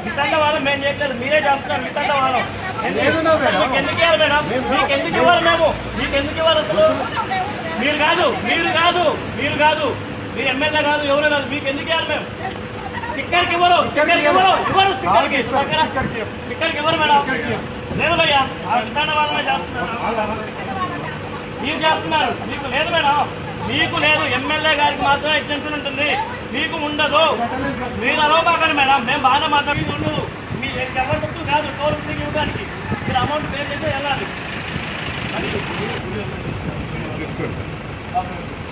మితండ వాళ్ళం మేము చేయట్లేదు మీరే చేస్తున్నారు మితండ వాళ్ళం లేదునా మేడం? మీకు ఎందుకు ఇవ్వాలి మేడం మీకు ఎందుకు ఇవ్వాలి మేము మీకు ఎందుకు ఇవ్వాలి అసలు మీరు కాదు మీరు కాదు మీరు కాదు మీరు ఎమ్మెల్యే కాదు ఎవరు కాదు మీకు ఎందుకు ఇవ్వాలి మేము స్టిక్కర్కి ఇవ్వరు స్టిక్కర్కి ఇవ్వరు ఇవ్వరు స్టిక్కర్కి స్టిక్కర్కి ఇవ్వరు. స్టిక్కర్కి ఇవ్వరు మేడం స్టిక్కర్కి ఇవ్వరు. లేదు భయ్యా మితండ వాళ్ళమే చేస్తున్నారు మీరు చేస్తున్నారు మీకు లేదు మేడం మీకు లేదు ఎమ్మెల్యే గారికి మాత్రమే ఎగ్జెంషన్ ఉంటుంది మీకు ఉండదు మీరు అలవబాకండి మేడం మేము బాగా మాట్లాడి ఉండదు మీ ఎవరి చెప్తూ కాదు టోల్ ఫ్రీకి ఇవ్వడానికి మీరు అమౌంట్ పే చేసి వెళ్ళాలి అది తీసుకోండి